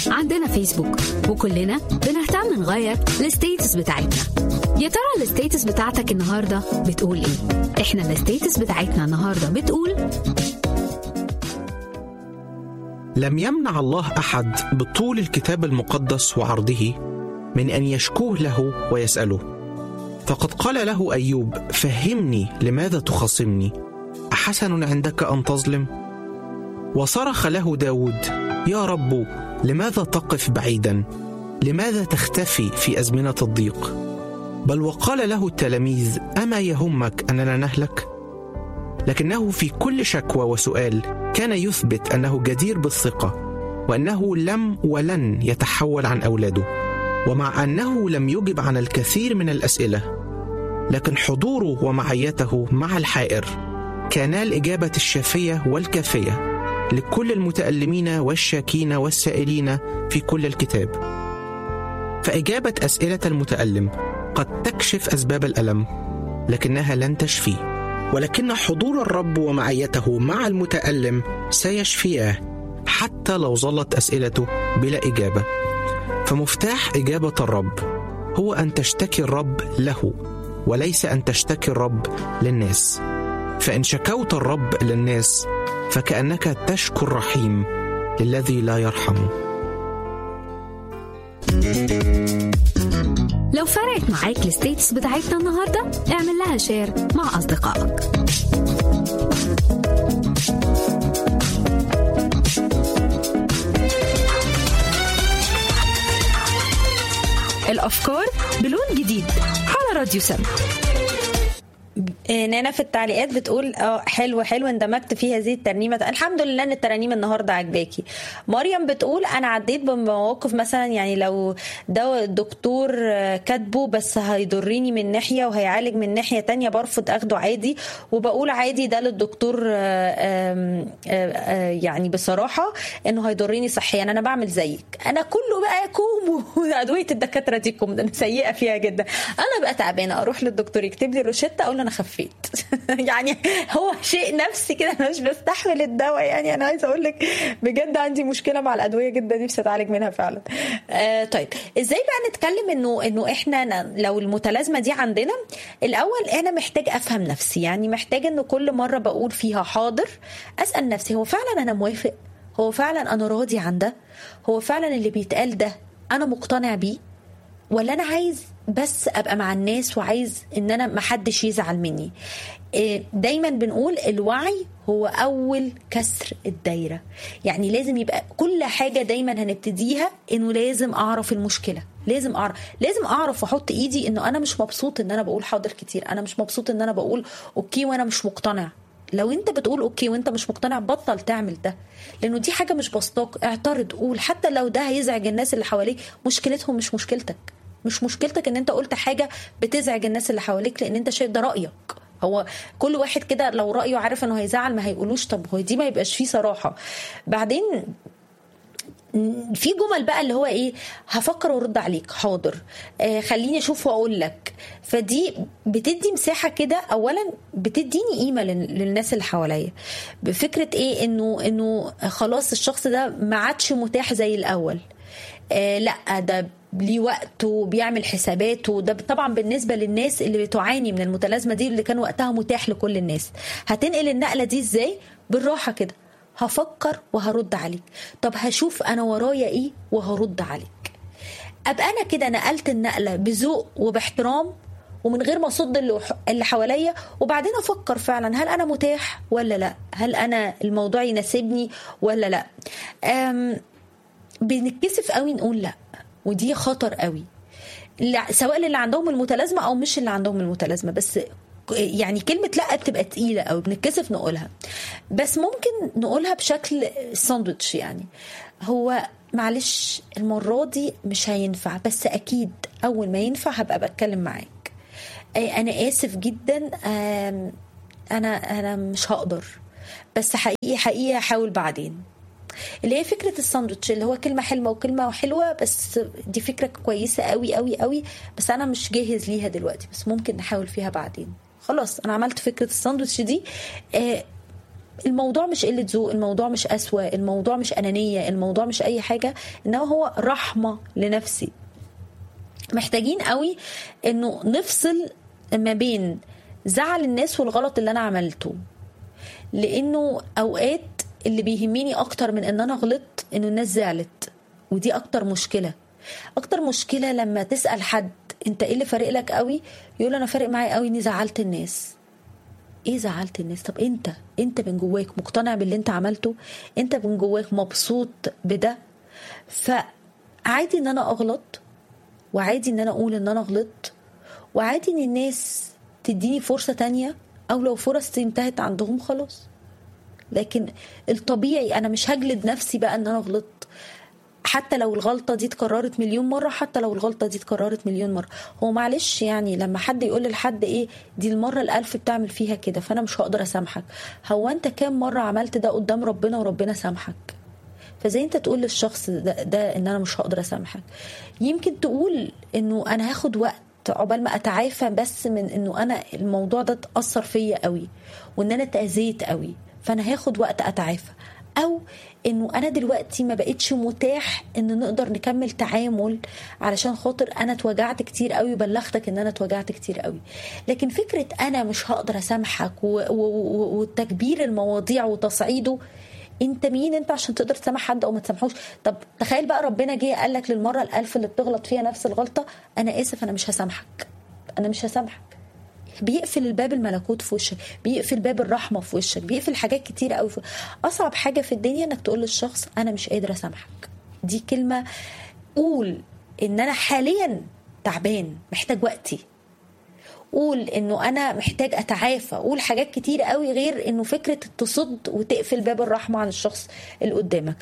عندنا فيسبوك وكلنا بنهتم نغير الستيتس بتاعتنا يا ترى الستيتس بتاعتك النهارده بتقول ايه احنا الستيتس بتاعتنا النهارده بتقول لم يمنع الله احد بطول الكتاب المقدس وعرضه من ان يشكوه له ويساله فقد قال له ايوب فهمني لماذا تخاصمني احسن عندك ان تظلم وصرخ له داود يا رب لماذا تقف بعيدا لماذا تختفي في ازمنه الضيق بل وقال له التلاميذ اما يهمك اننا نهلك لكنه في كل شكوى وسؤال كان يثبت انه جدير بالثقه وانه لم ولن يتحول عن اولاده ومع انه لم يجب عن الكثير من الاسئله لكن حضوره ومعيته مع الحائر كانا الاجابه الشافيه والكافيه لكل المتالمين والشاكين والسائلين في كل الكتاب فاجابه اسئله المتالم قد تكشف اسباب الالم لكنها لن تشفيه ولكن حضور الرب ومعيته مع المتألم سيشفياه حتى لو ظلت أسئلته بلا إجابة فمفتاح إجابة الرب هو أن تشتكي الرب له وليس أن تشتكي الرب للناس فإن شكوت الرب للناس فكأنك تشكو الرحيم للذي لا يرحم لو فرقت معاك الستيتس بتاعتنا النهارده اعمل لها شير مع اصدقائك الأفكار بلون جديد على راديو سم آه، نانا في التعليقات بتقول اه حلو حلو اندمجت في هذه الترنيمه الحمد لله ان الترانيم النهارده عجباكي مريم بتقول انا عديت بمواقف مثلا يعني لو ده الدكتور آه، كاتبه بس هيضرني من ناحيه وهيعالج من ناحيه تانية برفض اخده عادي وبقول عادي ده للدكتور آه، آم، آه، آه، يعني بصراحه انه هيضرني صحيا انا بعمل زيك انا كله بقى كوم وادويه الدكاتره دي كوم ده انا سيئه فيها جدا انا بقى تعبانه اروح للدكتور يكتب لي روشته اقول له انا خفيت يعني هو شيء نفسي كده انا مش بستحمل الدواء يعني انا عايزه اقول لك بجد عندي مشكله مع الادويه جدا نفسي اتعالج منها فعلا آه طيب ازاي بقى نتكلم انه انه احنا ن- لو المتلازمه دي عندنا الاول انا محتاج افهم نفسي يعني محتاج انه كل مره بقول فيها حاضر اسال نفسي هو فعلا انا موافق هو فعلا انا راضي عن ده هو فعلا اللي بيتقال ده انا مقتنع بيه ولا انا عايز بس ابقى مع الناس وعايز ان انا محدش يزعل مني إيه، دايما بنقول الوعي هو اول كسر الدايره يعني لازم يبقى كل حاجه دايما هنبتديها انه لازم اعرف المشكله لازم اعرف لازم اعرف واحط ايدي انه انا مش مبسوط ان انا بقول حاضر كتير انا مش مبسوط ان انا بقول اوكي وانا مش مقتنع لو انت بتقول اوكي وانت مش مقتنع بطل تعمل ده لانه دي حاجه مش بسطاك اعترض قول حتى لو ده هيزعج الناس اللي حواليك مشكلتهم مش مشكلتك مش مشكلتك ان انت قلت حاجه بتزعج الناس اللي حواليك لان انت شايف ده رايك هو كل واحد كده لو رايه عارف انه هيزعل ما هيقولوش طب هو دي ما يبقاش فيه صراحه بعدين في جمل بقى اللي هو ايه هفكر وارد عليك حاضر آه خليني اشوف واقول لك فدي بتدي مساحه كده اولا بتديني قيمه لل- للناس اللي حواليا بفكره ايه انه انه خلاص الشخص ده ما عادش متاح زي الاول آه لا ده ليه وقته وبيعمل حساباته ده طبعا بالنسبه للناس اللي بتعاني من المتلازمه دي اللي كان وقتها متاح لكل الناس هتنقل النقله دي ازاي بالراحه كده هفكر وهرد عليك طب هشوف انا ورايا ايه وهرد عليك ابقى انا كده نقلت النقله بذوق وباحترام ومن غير ما اصد اللي اللي حواليا وبعدين افكر فعلا هل انا متاح ولا لا هل انا الموضوع يناسبني ولا لا أم بنتكسف قوي نقول لا ودي خطر قوي لا- سواء اللي عندهم المتلازمه او مش اللي عندهم المتلازمه بس يعني كلمة لا بتبقى تقيلة أوي بنتكسف نقولها بس ممكن نقولها بشكل ساندوتش يعني هو معلش المرة دي مش هينفع بس أكيد أول ما ينفع هبقى بتكلم معاك أي أنا آسف جدا آم، أنا أنا مش هقدر بس حقيقي حقيقي هحاول بعدين اللي هي فكره الساندوتش اللي هو كلمه حلوه وكلمه حلوه بس دي فكره كويسه قوي قوي قوي بس انا مش جاهز ليها دلوقتي بس ممكن نحاول فيها بعدين خلاص انا عملت فكره الساندوتش دي آه الموضوع مش قله ذوق الموضوع مش قسوه الموضوع مش انانيه الموضوع مش اي حاجه انما هو رحمه لنفسي محتاجين قوي انه نفصل ما بين زعل الناس والغلط اللي انا عملته لانه اوقات اللي بيهمني اكتر من ان انا غلطت انه الناس زعلت ودي اكتر مشكله اكتر مشكله لما تسال حد انت ايه اللي فارق لك قوي يقول انا فارق معايا قوي اني زعلت الناس ايه زعلت الناس طب انت انت من جواك مقتنع باللي انت عملته انت من جواك مبسوط بده فعادي ان انا اغلط وعادي ان انا اقول ان انا غلطت وعادي ان الناس تديني فرصة تانية او لو فرص انتهت عندهم خلاص لكن الطبيعي انا مش هجلد نفسي بقى ان انا غلطت حتى لو الغلطة دي اتكررت مليون مرة حتى لو الغلطة دي اتكررت مليون مرة هو معلش يعني لما حد يقول لحد ايه دي المرة الألف بتعمل فيها كده فأنا مش هقدر أسامحك هو أنت كام مرة عملت ده قدام ربنا وربنا سامحك فزي انت تقول للشخص ده, ده ان انا مش هقدر اسامحك يمكن تقول انه انا هاخد وقت عقبال ما اتعافى بس من انه انا الموضوع ده اتاثر فيا قوي وان انا اتاذيت قوي فانا هاخد وقت اتعافى او انه انا دلوقتي ما بقتش متاح ان نقدر نكمل تعامل علشان خاطر انا اتوجعت كتير قوي وبلغتك ان انا اتوجعت كتير قوي لكن فكره انا مش هقدر اسامحك وتكبير المواضيع وتصعيده انت مين انت عشان تقدر تسامح حد او ما تسامحوش طب تخيل بقى ربنا جه قال لك للمره الالف اللي بتغلط فيها نفس الغلطه انا اسف انا مش هسامحك انا مش هسامحك بيقفل الباب الملكوت في وشك بيقفل باب الرحمه في وشك بيقفل حاجات كتير قوي في... اصعب حاجه في الدنيا انك تقول للشخص انا مش قادر اسامحك دي كلمه قول ان انا حاليا تعبان محتاج وقتي قول انه انا محتاج اتعافى قول حاجات كتير قوي غير انه فكره تصد وتقفل باب الرحمه عن الشخص اللي قدامك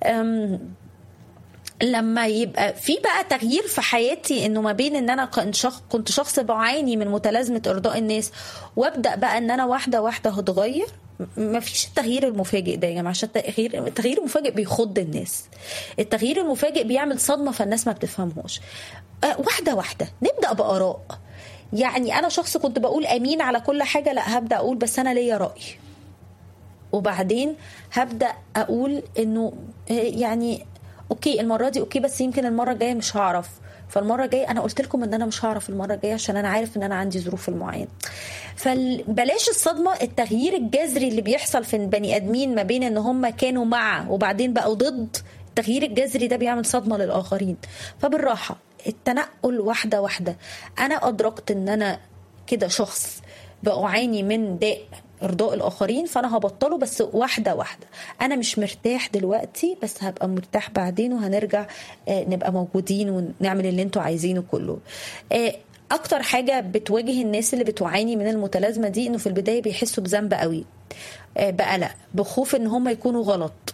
لما يبقى في بقى تغيير في حياتي انه ما بين ان انا كنت شخص بعاني من متلازمه ارضاء الناس وابدا بقى ان انا واحده واحده هتغير ما فيش التغيير المفاجئ ده يا جماعه عشان التغيير التغيير المفاجئ بيخض الناس التغيير المفاجئ بيعمل صدمه فالناس ما بتفهمهوش واحده واحده نبدا باراء يعني انا شخص كنت بقول امين على كل حاجه لا هبدا اقول بس انا ليا راي وبعدين هبدا اقول انه يعني اوكي المره دي اوكي بس يمكن المره الجايه مش هعرف فالمره الجايه انا قلت لكم ان انا مش هعرف المره الجايه عشان انا عارف ان انا عندي ظروف المعين فبلاش الصدمه التغيير الجذري اللي بيحصل في البني ادمين ما بين ان هم كانوا مع وبعدين بقوا ضد التغيير الجذري ده بيعمل صدمه للاخرين فبالراحه التنقل واحده واحده انا ادركت ان انا كده شخص بعاني من داء ارضاء الاخرين فانا هبطله بس واحده واحده انا مش مرتاح دلوقتي بس هبقى مرتاح بعدين وهنرجع نبقى موجودين ونعمل اللي انتوا عايزينه كله اكتر حاجه بتواجه الناس اللي بتعاني من المتلازمه دي انه في البدايه بيحسوا بذنب قوي بقلق بخوف ان هم يكونوا غلط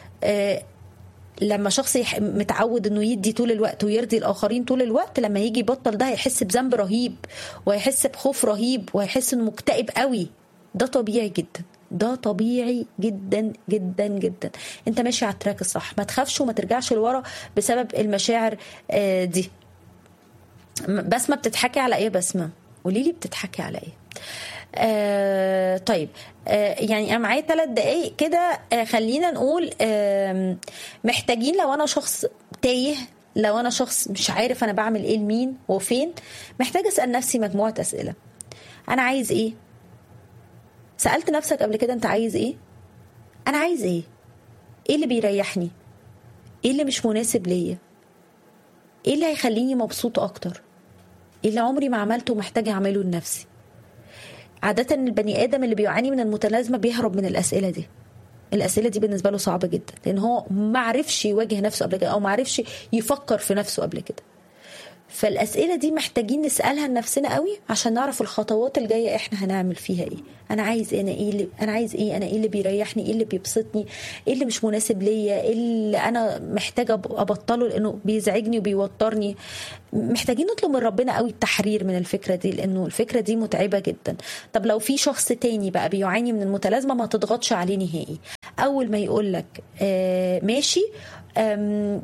لما شخص متعود انه يدي طول الوقت ويرضي الاخرين طول الوقت لما يجي يبطل ده هيحس بذنب رهيب وهيحس بخوف رهيب وهيحس انه مكتئب قوي ده طبيعي جدا ده طبيعي جدا جدا جدا انت ماشي على التراك الصح ما تخافش وما ترجعش لورا بسبب المشاعر دي بسمه بتضحكي على ايه بسمه قولي لي بتضحكي على ايه آه طيب آه يعني انا معايا ثلاث دقايق كده آه خلينا نقول آه محتاجين لو انا شخص تايه لو انا شخص مش عارف انا بعمل ايه لمين وفين محتاج اسال نفسي مجموعه اسئله انا عايز ايه سالت نفسك قبل كده انت عايز ايه انا عايز ايه ايه اللي بيريحني ايه اللي مش مناسب ليا ايه اللي هيخليني مبسوط اكتر ايه اللي عمري ما عملته ومحتاج اعمله لنفسي عادة البني آدم اللي بيعاني من المتلازمة بيهرب من الأسئلة دي الأسئلة دي بالنسبة له صعبة جدا لأن هو ما عرفش يواجه نفسه قبل كده أو ما عرفش يفكر في نفسه قبل كده فالأسئلة دي محتاجين نسألها لنفسنا قوي عشان نعرف الخطوات الجاية احنا هنعمل فيها ايه انا عايز انا ايه اللي انا عايز ايه انا ايه اللي بيريحني ايه اللي بيبسطني ايه اللي مش مناسب ليا ايه اللي انا محتاجة ابطله لانه بيزعجني وبيوترني محتاجين نطلب من ربنا قوي التحرير من الفكرة دي لانه الفكرة دي متعبة جدا طب لو في شخص تاني بقى بيعاني من المتلازمة ما تضغطش عليه نهائي اول ما يقول لك آه ماشي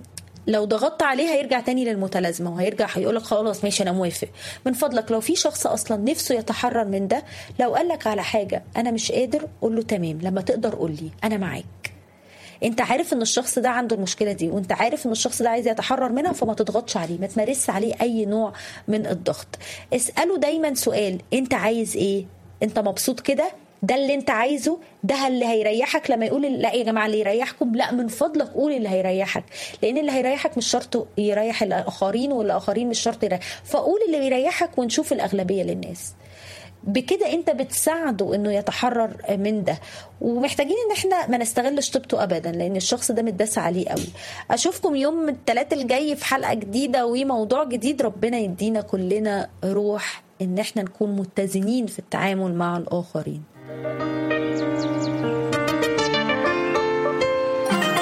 لو ضغطت عليه هيرجع تاني للمتلازمه وهيرجع هيقول لك خلاص ماشي انا موافق من فضلك لو في شخص اصلا نفسه يتحرر من ده لو قال لك على حاجه انا مش قادر قول له تمام لما تقدر قول لي انا معاك انت عارف ان الشخص ده عنده المشكله دي وانت عارف ان الشخص ده عايز يتحرر منها فما تضغطش عليه ما تمارسش عليه اي نوع من الضغط اساله دايما سؤال انت عايز ايه انت مبسوط كده ده اللي انت عايزه ده اللي هيريحك لما يقول لا يا جماعه اللي يريحكم لا من فضلك قول اللي هيريحك لان اللي هيريحك مش شرط يريح الاخرين والاخرين مش شرط يريح فقول اللي بيريحك ونشوف الاغلبيه للناس بكده انت بتساعده انه يتحرر من ده ومحتاجين ان احنا ما نستغلش طيبته ابدا لان الشخص ده متداس عليه قوي اشوفكم يوم الثلاث الجاي في حلقه جديده وموضوع جديد ربنا يدينا كلنا روح ان احنا نكون متزنين في التعامل مع الاخرين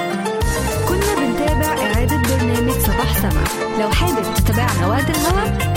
كنا بنتابع إعادة برنامج صباح سما لو حابب تتابعنا وقت الهوا